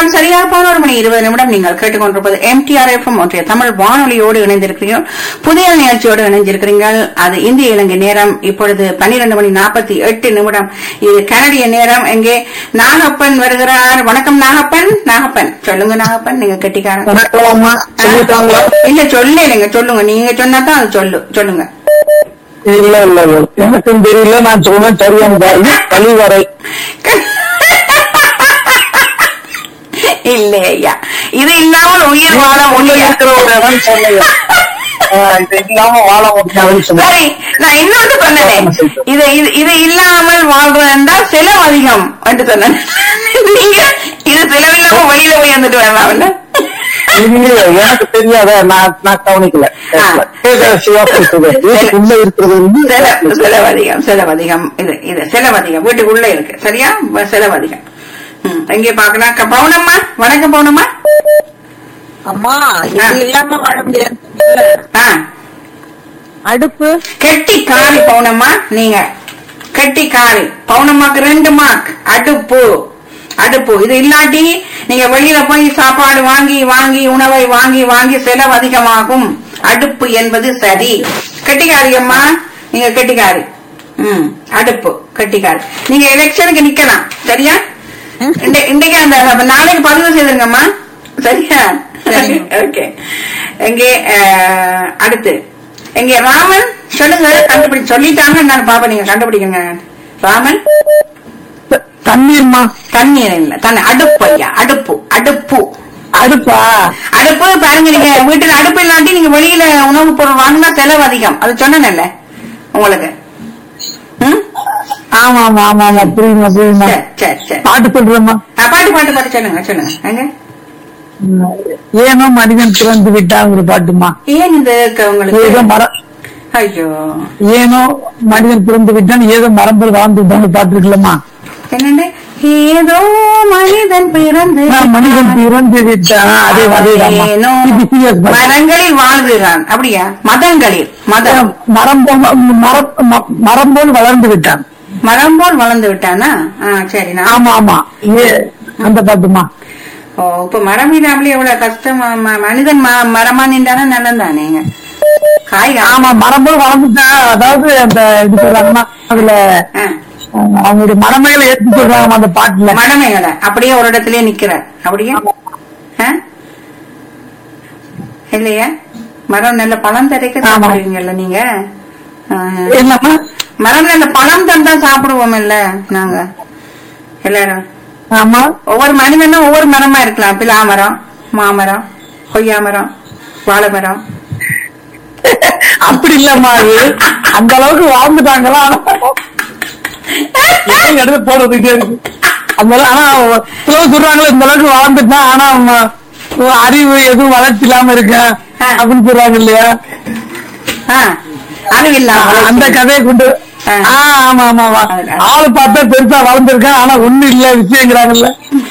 நேரம் சரியாக பதினோரு மணி இருபது நிமிடம் நீங்கள் கேட்டுக்கொண்டிருப்பது எம்டிஆர் எஃப்எம் ஒன்றிய தமிழ் வானொலியோடு இணைந்திருக்கிறீர்கள் புதிய நிகழ்ச்சியோடு இணைந்திருக்கிறீர்கள் அது இந்திய இலங்கை நேரம் இப்பொழுது பன்னிரண்டு மணி நாற்பத்தி எட்டு நிமிடம் இது கனடிய நேரம் எங்கே நாகப்பன் வருகிறார் வணக்கம் நாகப்பன் நாகப்பன் சொல்லுங்க நாகப்பன் நீங்க கெட்டிக்காரன் வணக்கம்மா சொல்லிட்டாங்களா இல்ல சொல்ல நீங்க சொல்லுங்க நீங்க சொன்னாதான் அது சொல்லு சொல்லுங்க இல்ல இல்ல இல்ல. எனக்கும் தெரியல நான் சொன்னேன் சரியான பாருங்க கழிவறை இல்ல ஐயா இது இல்லாமல் உயிர் வாழ உள்ள முடியாது இருக்கிற ஒரு இடம் சொன்னீங்க ஆஹ் இது இல்லாம வாழ முடியாதுன்னு சொன்னேன் சரி நான் இன்னொன்று சொன்னேன் இது இது இது இல்லாமல் வாழ்றது என்றால் செலவு அதிகம் என்று சொன்னேன் நீங்க இது செலவில்லாம வெளியில போய் வந்துட்டு வரலாம்ல இல்லையே, எனக்கு தெரியாத நான் நான் கவனிக்கல ஏதோ சிவா பேசுது. உள்ள இருக்கிறது வந்து செலவு செலவு அதிகம் செலவு அதிகம் இது இது செலவு அதிகம் வீட்டுக்குள்ள இருக்கு சரியா வ- செலவு அதிகம் ம், எங்கே பாக்கலாம் க- பவுனம்மா வணக்கம் பவுனம்மா அம்மா ஆ. இது இல்லாம வாழ முடியாது ஆ அடுப்பு கெட்டி காரி பவுனம்மா நீங்க கெட்டி காரி பவுனம்மாக்கு ரெண்டு மார்க் அடுப்பு அடுப்பு இது இல்லாட்டி நீங்க வெளியில போய் சாப்பாடு வாங்கி வாங்கி உணவை வாங்கி வாங்கி செலவு அதிகமாகும் அடுப்பு என்பது சரி கெட்டிக்காரி அம்மா நீங்க கெட்டிக்காரி ம் அடுப்பு கெட்டிக்காரி நீங்க எலெக்ஷனுக்கு நிக்கலாம் சரியா இன்றை- இன்றைக்கு அந்த அப்ப நாளைக்கு பதிவு செய்திருங்கம்மா சரியா சரிங்க. ஓகே எங்கே அஹ், அடுத்து எங்க ராமன் சொல்லுங்க கண்டுபிடி சொல்லிட்டாங்க நான் பாப்பா நீங்க கண்டுபிடிக்கங்க ராமன் தண்ணீர்மா தண்ணீர் இல்ல தண்ணி அடுப்பு ஐயா அடுப்பு அடுப்பு அடுப்பா அடுப்பு பாருங்க நீங்க வீட்டுல அடுப்பு இல்லாட்டி நீங்க வெளியில உணவுப் பொருள் வாங்கினா செலவு அதிகம் அது சொன்னேன்ல உங்களுக்கு ம்? ஆமா ஆமா ஆமா ஆமா புரியுமா புரியுமா சரி சரி சரி பாட்டு சொல்றேம்மா ஆ, பாட்டு பாட்டு பாட்டு சொல்லுங்க சொல்லுங்க எங்க ஏனோ மனிதன் பிறந்து விட்டாங்கிற பாட்டுமா ஏன் இந்த க- ஏதோ உங்களுக்கு மரம் ஐயோ ஏனோ மனிதன் பிறந்து விட்டான் ஏதோ மரம்பல் வாழ்ந்து விட்டான்னு பாட்டு இருக்குல்லம்மா என்னண்டு ஏதோ மனிதன் பிறந்து நான் மனிதன் பிறந்து விட்டான் அதே அதேதாம்மா ஏனோ இது serious பாட்டு. மரங்களில் வாழ்கிறான் அப்படியா மதங்களில் மதம் மரம் போல் மரம் ம- மரம் போல் வளர்ந்து விட்டான் மரம் போல் வளர்ந்து விட்டானா ஆ, சரி நான் ஆமா ஆமா ஏ அந்த பாட்டுமா ஓ இப்ப மரம் இல்லாமலே எவ்வளவு கஷ்டம் ம- ம- மனிதன் ம- மரமா நின்றானா நல்லதானேங்க காய் ஆமா மரம் போல் வளர்ந்துட்டான் அதாவது அந்த இது சொல்றாங்கன்னா அதுல ஆ, அஹ், அவங்களுடைய மரமைகளை ஏற்றி சொல்றாங்க அந்த பாட்டுல மடமைகளை அப்படியே ஒரு இடத்துலயே நிக்கிற அப்படியே ஆ? இல்லையா மரம் நல்ல பழம் தரைக்க ஆமா. சாப்பிடுவீங்கல்ல நீங்க ஆ. என்னம்மா மரம் நல்ல பழம் தந்தா சாப்பிடுவோம் இல்ல நாங்க எல்லாரும் ஆமா ஒவ்வொரு மனிதனும் ஒவ்வொரு மரமா இருக்கலாம் பிலா மரம் மாமரம் கொய்யா மரம் வாழை மரம் அப்படி இல்லம்மா அது அந்த அளவுக்கு வாழ்ந்துட்டாங்களா ஆனா எடுத்து போடுறதுக்கே இருக்கு அந்த அளவு- ஆனா சிலர் சொல்றாங்களே இந்த அளவுக்கு வாழ்ந்துட்டான் ஆனா அவன் அறிவு எதுவும் வளர்ச்சி இல்லாம இருக்க ஆ. அப்படின்னு சொல்றாங்க இல்லையா ஆ, அறிவில்லாம அந்த கதையை கொண்டு ஆ. ஆ, ஆமா ஆமா ஆமா அது- ஆளு பார்த்தா பெருசா வளர்ந்துருக்கான் ஆனா ஒண்ணு இல்ல விஷயங்கிறாங்கல்ல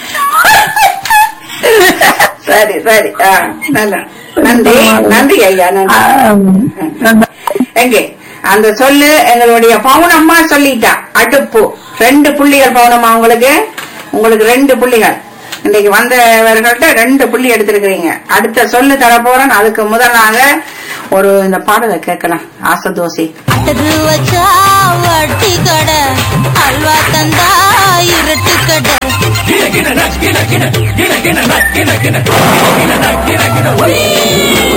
சரி சரி ஆ, நல்ல நன்றி நன்றி ஐயா ஆ, நன்றி எங்கே அந்த சொல்லு எங்களுடைய பவுனம்மா சொல்லிட்டா அடுப்பு ரெண்டு புள்ளிகள் பவுனம்மா உங்களுக்கு உங்களுக்கு ரெண்டு புள்ளிகள் இன்னைக்கு வந்தவர்கள்ட்ட ரெண்டு புள்ளி எடுத்திருக்கிறீங்க அடுத்த சொல்லு தர போறேன் அதுக்கு முதலாக ஒரு இந்த பாடலை கேட்கலாம் ஆசை தோசை அட்டது வச்சா வட்டி கடை அல்வா தந்தா இருட்டு கடை